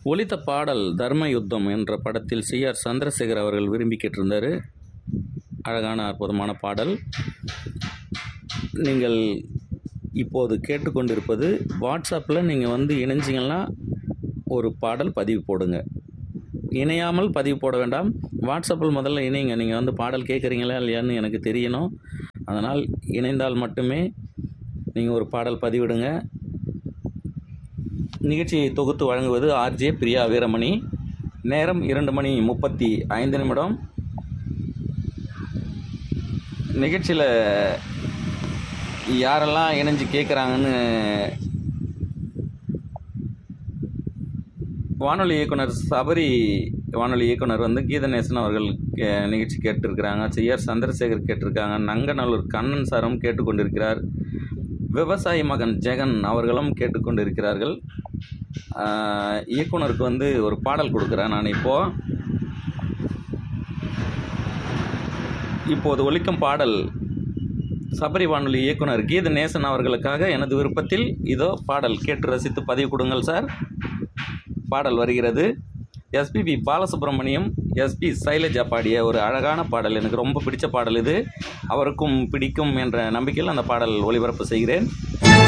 ஒலித்த பாடல் தர்ம யுத்தம் என்ற படத்தில் சி ஆர் சந்திரசேகர் அவர்கள் விரும்பி கேட்டிருந்தார் அழகான அற்புதமான பாடல் நீங்கள் இப்போது கேட்டுக்கொண்டிருப்பது வாட்ஸ்அப்பில் நீங்கள் வந்து இணைஞ்சிங்கன்னா ஒரு பாடல் பதிவு போடுங்க இணையாமல் பதிவு போட வேண்டாம் வாட்ஸ்அப்பில் முதல்ல இணைங்க நீங்கள் வந்து பாடல் கேட்குறீங்களா இல்லையான்னு எனக்கு தெரியணும் அதனால் இணைந்தால் மட்டுமே நீங்கள் ஒரு பாடல் பதிவிடுங்க நிகழ்ச்சியை தொகுத்து வழங்குவது ஆர்ஜே பிரியா வீரமணி நேரம் இரண்டு மணி முப்பத்தி ஐந்து நிமிடம் நிகழ்ச்சியில் யாரெல்லாம் இணைஞ்சு கேட்குறாங்கன்னு வானொலி இயக்குனர் சபரி வானொலி இயக்குனர் வந்து கீதநேசன் அவர்கள் கே- நிகழ்ச்சி கேட்டிருக்கிறாங்க சிஆர் சந்திரசேகர் கேட்டிருக்காங்க நங்கநல்லூர் கண்ணன் சாரும் கேட்டுக்கொண்டிருக்கிறார் விவசாயி மகன் ஜெகன் அவர்களும் கேட்டுக்கொண்டிருக்கிறார்கள் ஆஹ், இயக்குனருக்கு வந்து ஒரு பாடல் கொடுக்குறேன் நான் இப்போது இப்போது ஒலிக்கும் பாடல் சபரி வானொலி இயக்குனர் கீத நேசன் அவர்களுக்காக எனது விருப்பத்தில் இதோ பாடல் கேட்டு ரசித்து பதிவு கொடுங்கள் சார் பாடல் வருகிறது எஸ்பிபி பாலசுப்ரமணியம் எஸ்பி சைலஜா பாடிய ஒரு அழகான பாடல் எனக்கு ரொம்ப பிடிச்ச பாடல் இது அவருக்கும் பிடிக்கும் என்ற நம்பிக்கையில் அந்த பாடல் ஒளிபரப்பு செய்கிறேன்